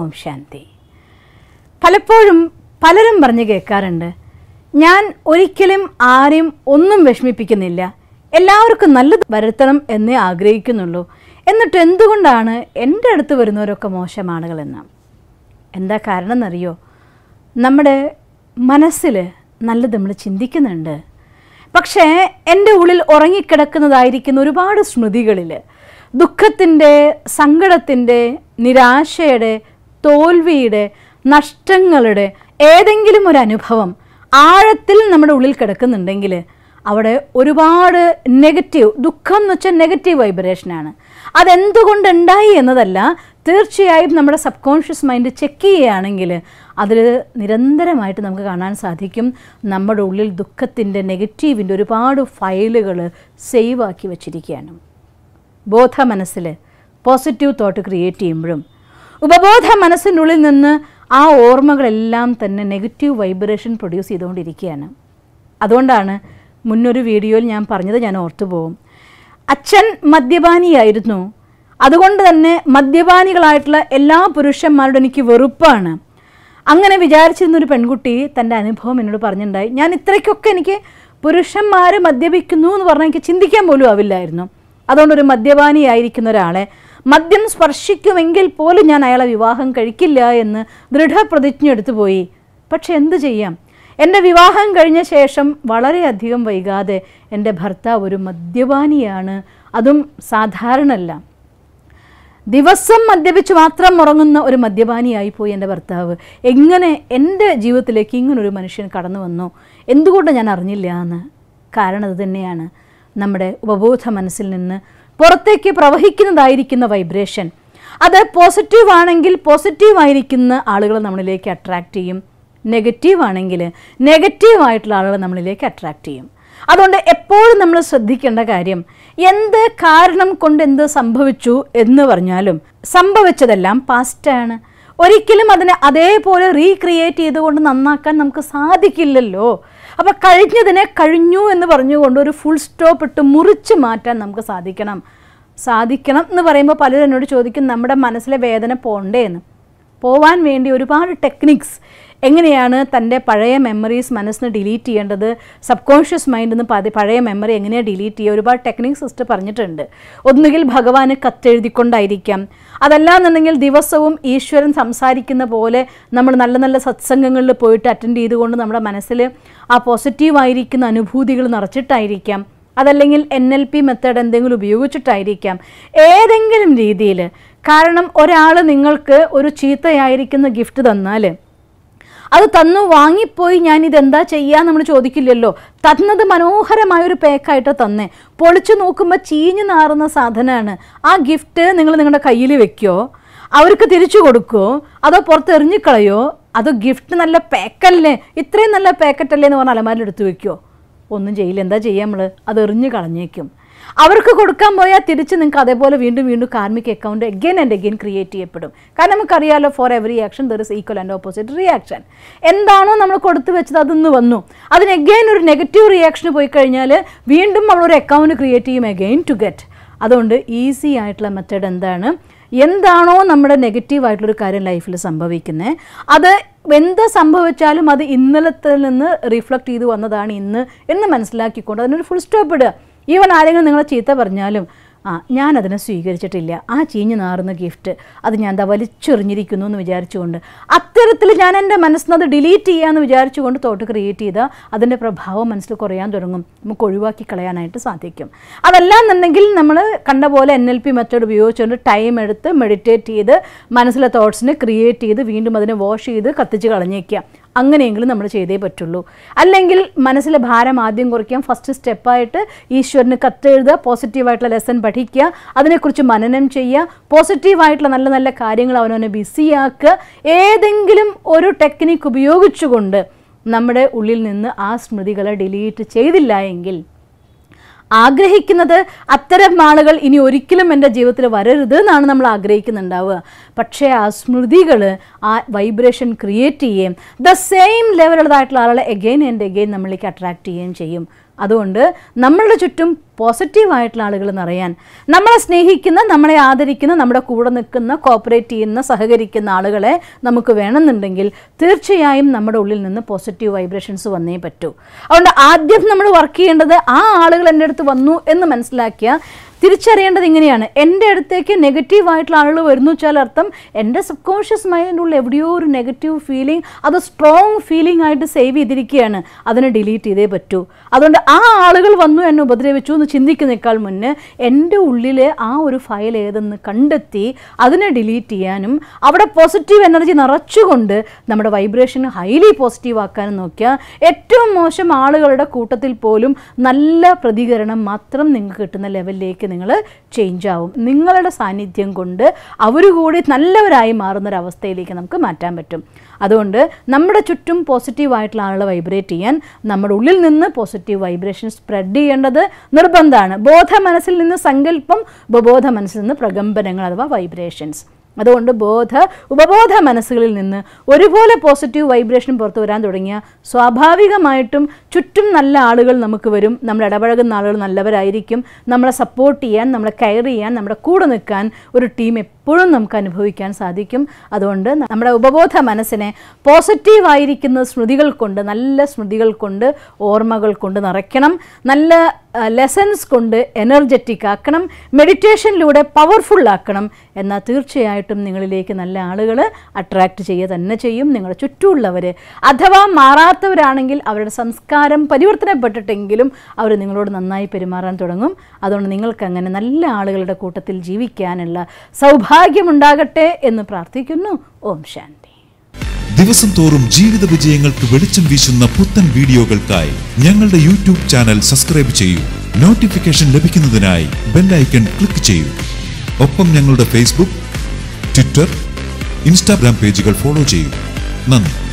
ഓം ശാന്തി പലപ്പോഴും പലരും പറഞ്ഞു കേൾക്കാറുണ്ട് ഞാൻ ഒരിക്കലും ആരെയും ഒന്നും വിഷമിപ്പിക്കുന്നില്ല എല്ലാവർക്കും നല്ലത് വരുത്തണം എന്നേ ആഗ്രഹിക്കുന്നുള്ളൂ എന്നിട്ട് എന്തുകൊണ്ടാണ് എൻ്റെ അടുത്ത് വരുന്നവരൊക്കെ മോശം ആളുകളെന്ന് എന്താ കാരണം എന്നറിയോ നമ്മുടെ മനസ്സിൽ നല്ലത് നമ്മൾ ചിന്തിക്കുന്നുണ്ട് പക്ഷേ എൻ്റെ ഉള്ളിൽ ഉറങ്ങിക്കിടക്കുന്നതായിരിക്കുന്ന ഒരുപാട് സ്മൃതികളിൽ ദുഃഖത്തിൻ്റെ സങ്കടത്തിൻ്റെ നിരാശയുടെ തോൽവിയുടെ നഷ്ടങ്ങളുടെ ഏതെങ്കിലും ഒരു അനുഭവം ആഴത്തിൽ നമ്മുടെ ഉള്ളിൽ കിടക്കുന്നുണ്ടെങ്കിൽ അവിടെ ഒരുപാട് നെഗറ്റീവ് ദുഃഖം എന്ന് വെച്ചാൽ നെഗറ്റീവ് വൈബ്രേഷനാണ് അതെന്തുകൊണ്ടുണ്ടായി എന്നതല്ല തീർച്ചയായും നമ്മുടെ സബ് കോൺഷ്യസ് മൈൻഡ് ചെക്ക് ചെയ്യുകയാണെങ്കിൽ അതിൽ നിരന്തരമായിട്ട് നമുക്ക് കാണാൻ സാധിക്കും നമ്മുടെ ഉള്ളിൽ ദുഃഖത്തിൻ്റെ നെഗറ്റീവിൻ്റെ ഒരുപാട് ഫയലുകൾ സേവ് ആക്കി വച്ചിരിക്കുകയാണ് ബോധ മനസ്സിൽ പോസിറ്റീവ് തോട്ട് ക്രിയേറ്റ് ചെയ്യുമ്പോഴും ഉപബോധ മനസ്സിനുള്ളിൽ നിന്ന് ആ ഓർമ്മകളെല്ലാം തന്നെ നെഗറ്റീവ് വൈബ്രേഷൻ പ്രൊഡ്യൂസ് ചെയ്തുകൊണ്ടിരിക്കുകയാണ് അതുകൊണ്ടാണ് മുന്നൊരു വീഡിയോയിൽ ഞാൻ പറഞ്ഞത് ഞാൻ ഓർത്തു പോകും അച്ഛൻ മദ്യപാനിയായിരുന്നു അതുകൊണ്ട് തന്നെ മദ്യപാനികളായിട്ടുള്ള എല്ലാ പുരുഷന്മാരോടും എനിക്ക് വെറുപ്പാണ് അങ്ങനെ വിചാരിച്ചിരുന്നൊരു പെൺകുട്ടി തൻ്റെ അനുഭവം എന്നോട് പറഞ്ഞിട്ടുണ്ടായി ഞാൻ ഇത്രയ്ക്കൊക്കെ എനിക്ക് പുരുഷന്മാർ മദ്യപിക്കുന്നു എന്ന് പറഞ്ഞാൽ എനിക്ക് ചിന്തിക്കാൻ പോലും ആവില്ലായിരുന്നു അതുകൊണ്ട് ഒരു മദ്യപാനിയായിരിക്കുന്ന ഒരാളെ മദ്യം സ്പർശിക്കുമെങ്കിൽ പോലും ഞാൻ അയാളെ വിവാഹം കഴിക്കില്ല എന്ന് ദൃഢപ്രതിജ്ഞ എടുത്തു പോയി പക്ഷെ എന്തു ചെയ്യാം എൻ്റെ വിവാഹം കഴിഞ്ഞ ശേഷം വളരെയധികം വൈകാതെ എൻ്റെ ഭർത്താവ് ഒരു മദ്യപാനിയാണ് അതും സാധാരണല്ല ദിവസം മദ്യപിച്ച് മാത്രം ഉറങ്ങുന്ന ഒരു മദ്യപാനിയായി പോയി എൻ്റെ ഭർത്താവ് എങ്ങനെ എൻ്റെ ജീവിതത്തിലേക്ക് ഇങ്ങനൊരു മനുഷ്യൻ കടന്നു വന്നു എന്തുകൊണ്ട് ഞാൻ അറിഞ്ഞില്ല എന്ന് കാരണം അത് തന്നെയാണ് നമ്മുടെ ഉപബോധ മനസ്സിൽ നിന്ന് പുറത്തേക്ക് പ്രവഹിക്കുന്നതായിരിക്കുന്ന വൈബ്രേഷൻ അത് പോസിറ്റീവ് ആണെങ്കിൽ പോസിറ്റീവ് ആയിരിക്കുന്ന ആളുകൾ നമ്മളിലേക്ക് അട്രാക്റ്റ് ചെയ്യും നെഗറ്റീവ് ആണെങ്കിൽ നെഗറ്റീവ് ആയിട്ടുള്ള ആളുകൾ നമ്മളിലേക്ക് അട്രാക്റ്റ് ചെയ്യും അതുകൊണ്ട് എപ്പോഴും നമ്മൾ ശ്രദ്ധിക്കേണ്ട കാര്യം എന്ത് കാരണം കൊണ്ട് എന്ത് സംഭവിച്ചു എന്ന് പറഞ്ഞാലും സംഭവിച്ചതെല്ലാം പാസ്റ്റാണ് ഒരിക്കലും അതിനെ അതേപോലെ റീക്രിയേറ്റ് ചെയ്തുകൊണ്ട് നന്നാക്കാൻ നമുക്ക് സാധിക്കില്ലല്ലോ അപ്പോൾ കഴിഞ്ഞതിനെ കഴിഞ്ഞു എന്ന് പറഞ്ഞുകൊണ്ട് ഒരു ഫുൾ സ്റ്റോപ്പ് ഇട്ട് മുറിച്ച് മാറ്റാൻ നമുക്ക് സാധിക്കണം സാധിക്കണം എന്ന് പറയുമ്പോൾ പലരും എന്നോട് ചോദിക്കും നമ്മുടെ മനസ്സിലെ വേദന പോണ്ടേ എന്ന് പോവാൻ വേണ്ടി ഒരുപാട് ടെക്നിക്സ് എങ്ങനെയാണ് തൻ്റെ പഴയ മെമ്മറീസ് മനസ്സിന് ഡിലീറ്റ് ചെയ്യേണ്ടത് സബ് കോൺഷ്യസ് മൈൻഡിൽ നിന്ന് പതി പഴയ മെമ്മറി എങ്ങനെയാണ് ഡിലീറ്റ് ചെയ്യുക ഒരുപാട് ടെക്നിക്സ് സിസ്റ്റർ പറഞ്ഞിട്ടുണ്ട് ഒന്നുകിൽ ഭഗവാന് കത്തെഴുതിക്കൊണ്ടായിരിക്കാം അതല്ലാന്നുണ്ടെങ്കിൽ ദിവസവും ഈശ്വരൻ സംസാരിക്കുന്ന പോലെ നമ്മൾ നല്ല നല്ല സത്സംഗങ്ങളിൽ പോയിട്ട് അറ്റൻഡ് ചെയ്തുകൊണ്ട് നമ്മുടെ മനസ്സിൽ ആ പോസിറ്റീവായിരിക്കുന്ന അനുഭൂതികൾ നിറച്ചിട്ടായിരിക്കാം അതല്ലെങ്കിൽ എൻ എൽ പി മെത്തേഡ് എന്തെങ്കിലും ഉപയോഗിച്ചിട്ടായിരിക്കാം ഏതെങ്കിലും രീതിയിൽ കാരണം ഒരാൾ നിങ്ങൾക്ക് ഒരു ചീത്തയായിരിക്കുന്ന ഗിഫ്റ്റ് തന്നാൽ അത് തന്നു വാങ്ങിപ്പോയി ഞാൻ ഇതെന്താ ചെയ്യാൻ നമ്മൾ ചോദിക്കില്ലല്ലോ തന്നത് മനോഹരമായ ഒരു പാക്കായിട്ട് തന്നെ പൊളിച്ചു നോക്കുമ്പോൾ ചീഞ്ഞു നാറുന്ന സാധനമാണ് ആ ഗിഫ്റ്റ് നിങ്ങൾ നിങ്ങളുടെ കയ്യിൽ വെക്കോ അവർക്ക് തിരിച്ചു കൊടുക്കുമോ അതോ പുറത്ത് എറിഞ്ഞിക്കളയോ അതോ ഗിഫ്റ്റ് നല്ല പാക്കല്ലേ ഇത്രയും നല്ല പാക്കറ്റല്ലേ എന്ന് പറഞ്ഞാൽ അലമാരിൽ എടുത്ത് വെക്കുമോ ഒന്നും ചെയ്യില്ല എന്താ ചെയ്യുക നമ്മൾ അത് എറിഞ്ഞു കളഞ്ഞേക്കും അവർക്ക് കൊടുക്കാൻ പോയാൽ തിരിച്ച് നിങ്ങൾക്ക് അതേപോലെ വീണ്ടും വീണ്ടും karmic account again and again create ചെയ്യപ്പെടും കാരണം നമുക്കറിയാലോ for every action there is equal and opposite reaction എന്താണോ നമ്മൾ കൊടുത്തു വെച്ചത് അതൊന്ന് വന്നു അതിന് എഗെയിൻ ഒരു നെഗറ്റീവ് റിയാക്ഷന് പോയി കഴിഞ്ഞാൽ വീണ്ടും നമ്മളൊരു അക്കൗണ്ട് ക്രിയേറ്റ് ചെയ്യും എഗെയിൻ ടു ഗെറ്റ് അതുകൊണ്ട് ഈസി ആയിട്ടുള്ള മെത്തേഡ് എന്താണ് എന്താണോ നമ്മുടെ നെഗറ്റീവ് ആയിട്ടുള്ളൊരു കാര്യം ലൈഫിൽ സംഭവിക്കുന്നത് അത് എന്ത് സംഭവിച്ചാലും അത് ഇന്നലത്തിൽ നിന്ന് റിഫ്ലക്റ്റ് ചെയ്ത് വന്നതാണ് ഇന്ന് എന്ന് മനസ്സിലാക്കിക്കൊണ്ട് അതിനൊരു ഫുൾ സ്റ്റോപ്പ് ഇടുക ഈവൻ ആരെങ്കിലും നിങ്ങളെ ചീത്ത പറഞ്ഞാലും ആ ഞാനതിനെ സ്വീകരിച്ചിട്ടില്ല ആ ചീഞ്ഞു നാറുന്ന ഗിഫ്റ്റ് അത് ഞാൻ എന്താ വലിച്ചെറിഞ്ഞിരിക്കുന്നു എന്ന് വിചാരിച്ചുകൊണ്ട് അത്തരത്തിൽ ഞാൻ എൻ്റെ മനസ്സിൽ അത് ഡിലീറ്റ് ചെയ്യാമെന്ന് വിചാരിച്ചുകൊണ്ട് തോട്ട് ക്രിയേറ്റ് ചെയ്താൽ അതിൻ്റെ പ്രഭാവം മനസ്സിൽ കുറയാൻ തുടങ്ങും നമുക്ക് ഒഴിവാക്കി കളയാനായിട്ട് സാധിക്കും അതല്ലാന്നുണ്ടെങ്കിൽ നമ്മൾ കണ്ട പോലെ എൻ എൽ പി മെത്തേഡ് ഉപയോഗിച്ചുകൊണ്ട് ടൈം എടുത്ത് മെഡിറ്റേറ്റ് ചെയ്ത് മനസ്സിലെ തോട്ട്സിനെ ക്രിയേറ്റ് ചെയ്ത് വീണ്ടും അതിനെ വാഷ് ചെയ്ത് കത്തിച്ച് കളഞ്ഞേക്കുക അങ്ങനെയെങ്കിലും നമ്മൾ ചെയ്തേ പറ്റുള്ളൂ അല്ലെങ്കിൽ മനസ്സിലെ ഭാരം ആദ്യം കുറയ്ക്കാൻ ഫസ്റ്റ് സ്റ്റെപ്പായിട്ട് ഈശ്വരന് കത്തെഴുതുക പോസിറ്റീവായിട്ടുള്ള ലെസൺ പഠിക്കുക അതിനെക്കുറിച്ച് മനനം ചെയ്യുക പോസിറ്റീവായിട്ടുള്ള നല്ല നല്ല കാര്യങ്ങൾ അവനവനെ ബിസിയാക്കുക ഏതെങ്കിലും ഒരു ടെക്നിക്ക് ഉപയോഗിച്ചുകൊണ്ട് നമ്മുടെ ഉള്ളിൽ നിന്ന് ആ സ്മൃതികളെ ഡിലീറ്റ് ചെയ്തില്ല എങ്കിൽ ആഗ്രഹിക്കുന്നത് അത്തരം ആളുകൾ ഇനി ഒരിക്കലും എൻ്റെ ജീവിതത്തിൽ വരരുത് എന്നാണ് നമ്മൾ ആഗ്രഹിക്കുന്നുണ്ടാവുക പക്ഷേ ആ സ്മൃതികൾ ആ വൈബ്രേഷൻ ക്രിയേറ്റ് ചെയ്യുകയും ദ സെയിം ലെവലുള്ളതായിട്ടുള്ള ആളുകളെ എഗെയിൻ ആൻഡ് എഗെയിൻ നമ്മളിലേക്ക് അട്രാക്റ്റ് ചെയ്യുകയും ചെയ്യും അതുകൊണ്ട് നമ്മളുടെ ചുറ്റും പോസിറ്റീവായിട്ടുള്ള ആളുകൾ നിറയാൻ നമ്മളെ സ്നേഹിക്കുന്ന നമ്മളെ ആദരിക്കുന്ന നമ്മുടെ കൂടെ നിൽക്കുന്ന കോപ്പറേറ്റ് ചെയ്യുന്ന സഹകരിക്കുന്ന ആളുകളെ നമുക്ക് വേണമെന്നുണ്ടെങ്കിൽ തീർച്ചയായും നമ്മുടെ ഉള്ളിൽ നിന്ന് പോസിറ്റീവ് വൈബ്രേഷൻസ് വന്നേ പറ്റൂ അതുകൊണ്ട് ആദ്യം നമ്മൾ വർക്ക് ചെയ്യേണ്ടത് ആ ആളുകൾ എൻ്റെ അടുത്ത് വന്നു എന്ന് മനസ്സിലാക്കിയ തിരിച്ചറിയേണ്ടത് ഇങ്ങനെയാണ് എൻ്റെ അടുത്തേക്ക് നെഗറ്റീവ് ആയിട്ടുള്ള ആളുകൾ വരുന്നു വെച്ചാൽ അർത്ഥം എൻ്റെ സബ് കോൺഷ്യസ് മൈൻഡിനുള്ള എവിടെയോ ഒരു നെഗറ്റീവ് ഫീലിംഗ് അത് സ്ട്രോങ് ഫീലിംഗ് ആയിട്ട് സേവ് ചെയ്തിരിക്കുകയാണ് അതിനെ ഡിലീറ്റ് ചെയ്തേ പറ്റൂ അതുകൊണ്ട് ആ ആളുകൾ വന്നു എന്നെ ഉപദ്രവിച്ചു എന്ന് ചിന്തിക്കുന്നേക്കാൾ മുന്നേ എൻ്റെ ഉള്ളിലെ ആ ഒരു ഫയൽ ഏതെന്ന് കണ്ടെത്തി അതിനെ ഡിലീറ്റ് ചെയ്യാനും അവിടെ പോസിറ്റീവ് എനർജി നിറച്ചുകൊണ്ട് നമ്മുടെ വൈബ്രേഷൻ ഹൈലി പോസിറ്റീവ് ആക്കാനും നോക്കിയാൽ ഏറ്റവും മോശം ആളുകളുടെ കൂട്ടത്തിൽ പോലും നല്ല പ്രതികരണം മാത്രം നിങ്ങൾക്ക് കിട്ടുന്ന ലെവലിലേക്ക് നിങ്ങൾ ചേഞ്ച് ആവും നിങ്ങളുടെ സാന്നിധ്യം കൊണ്ട് അവർ കൂടി നല്ലവരായി മാറുന്നൊരവസ്ഥയിലേക്ക് നമുക്ക് മാറ്റാൻ പറ്റും അതുകൊണ്ട് നമ്മുടെ ചുറ്റും പോസിറ്റീവ് ആയിട്ടുള്ള ആളുകളെ വൈബ്രേറ്റ് ചെയ്യാൻ നമ്മുടെ ഉള്ളിൽ നിന്ന് പോസിറ്റീവ് വൈബ്രേഷൻ സ്പ്രെഡ് ചെയ്യേണ്ടത് നിർബന്ധമാണ് ബോധ മനസ്സിൽ നിന്ന് സങ്കല്പം ഉപബോധ മനസ്സിൽ നിന്ന് പ്രകമ്പനങ്ങൾ അഥവാ വൈബ്രേഷൻസ് അതുകൊണ്ട് ബോധ ഉപബോധ മനസ്സുകളിൽ നിന്ന് ഒരുപോലെ പോസിറ്റീവ് വൈബ്രേഷൻ പുറത്തു വരാൻ തുടങ്ങിയ സ്വാഭാവികമായിട്ടും ചുറ്റും നല്ല ആളുകൾ നമുക്ക് വരും നമ്മൾ ഇടപഴകുന്ന ആളുകൾ നല്ലവരായിരിക്കും നമ്മളെ സപ്പോർട്ട് ചെയ്യാൻ നമ്മളെ കെയർ ചെയ്യാൻ നമ്മുടെ കൂടെ നിൽക്കാൻ ഒരു ടീം എപ്പോഴും നമുക്ക് അനുഭവിക്കാൻ സാധിക്കും അതുകൊണ്ട് നമ്മുടെ ഉപബോധ മനസ്സിനെ പോസിറ്റീവായിരിക്കുന്ന സ്മൃതികൾ കൊണ്ട് നല്ല സ്മൃതികൾ കൊണ്ട് ഓർമ്മകൾ കൊണ്ട് നിറയ്ക്കണം നല്ല ലെസൺസ് കൊണ്ട് എനർജറ്റിക് ആക്കണം മെഡിറ്റേഷനിലൂടെ പവർഫുൾ ആക്കണം എന്നാൽ തീർച്ചയായിട്ടും നിങ്ങളിലേക്ക് നല്ല ആളുകൾ അട്രാക്റ്റ് ചെയ്യുക തന്നെ ചെയ്യും നിങ്ങളുടെ ചുറ്റുമുള്ളവർ അഥവാ മാറാത്തവരാണെങ്കിൽ അവരുടെ സംസ്കാരം പരിവർത്തനപ്പെട്ടിട്ടെങ്കിലും അവർ നിങ്ങളോട് നന്നായി പെരുമാറാൻ തുടങ്ങും അതുകൊണ്ട് നിങ്ങൾക്ക് അങ്ങനെ നല്ല ആളുകളുടെ കൂട്ടത്തിൽ ജീവിക്കാനുള്ള സൗഭാഗ്യമുണ്ടാകട്ടെ എന്ന് പ്രാർത്ഥിക്കുന്നു ഓം ശാന്തി ദിവസം തോറും ജീവിത വിജയങ്ങൾക്ക് വെളിച്ചം വീശുന്ന പുത്തൻ വീഡിയോകൾക്കായി ഞങ്ങളുടെ യൂട്യൂബ് ചാനൽ സബ്സ്ക്രൈബ് ചെയ്യൂ നോട്ടിഫിക്കേഷൻ ലഭിക്കുന്നതിനായി ബെല്ലൈക്കൺ ക്ലിക്ക് ചെയ്യൂ ഒപ്പം ഞങ്ങളുടെ ഫേസ്ബുക്ക് ട്വിറ്റർ ഇൻസ്റ്റാഗ്രാം പേജുകൾ ഫോളോ ചെയ്യൂ നന്ദി